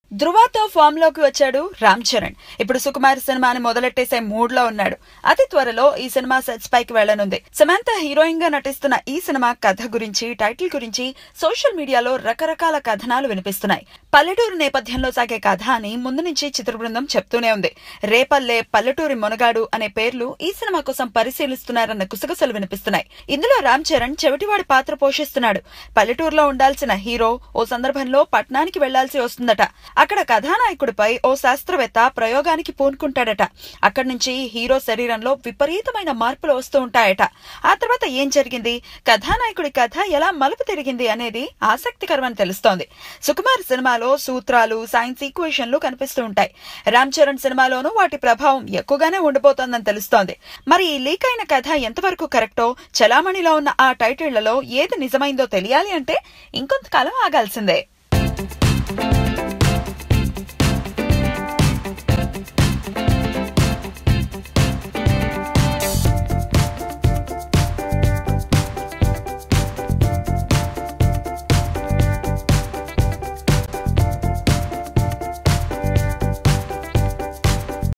ధృవతో form లోకి వచ్చాడు రామ్ చరణ్ ఇప్పుడు సుకుమార్ సినిమాని మొదలెట్టేసే మూడ్ లో ఉన్నాడు అతి త్వరలో ఈ సినిమా సెట్స్ పైకి వెళ్లనుంది సమంత హీరోయిన్ గా నటిస్తున్న ఈ సినిమా కథ గురించి టైటిల్ గురించి సోషల్ మీడియాలో రకరకాల కథనాలు వినిపిస్తున్నాయి పల్లెటూరు నేపథ్యంలో సాగే కథ అని ముందు నుంచి చిత్ర బృందం చెప్తూనే ఉంది రేపల్లె పల్లెటూరి మొనగాడు అనే పేర్లు ఈ సినిమా కోసం పరిశీలిస్తున్నారన్న గుసగుసలు వినిపిస్తున్నాయి ఇందులో రామ్ చరణ్ చెవిటివాడి పాత్ర పోషిస్తున్నాడు పల్లెటూరులో ఉండాల్సిన హీరో ఓ సందర్భంలో పట్నానికి వెళ్లాల్సి వస్తుందట అక్కడ కథానాయకుడిపై ఓ శాస్త్రవేత్త ప్రయోగానికి పూనుకుంటాడట అక్కడి నుంచి హీరో శరీరంలో విపరీతమైన మార్పులు వస్తూ ఉంటాయట ఆ తర్వాత ఏం జరిగింది కథానాయకుడి కథ ఎలా మలుపు తిరిగింది అనేది ఆసక్తికరమని తెలుస్తోంది సుకుమార్ సినిమాలో సూత్రాలు సైన్స్ ఈక్వేషన్లు కనిపిస్తూ ఉంటాయి రామ్ చరణ్ సినిమాలోనూ వాటి ప్రభావం ఎక్కువగానే ఉండిపోతోందని తెలుస్తోంది మరి ఈ లీక్ అయిన కథ ఎంతవరకు కరెక్టో చలామణిలో ఉన్న ఆ టైటిళ్లలో ఏది నిజమైందో తెలియాలి అంటే ఇంకొంతకాలం ఆగాల్సిందే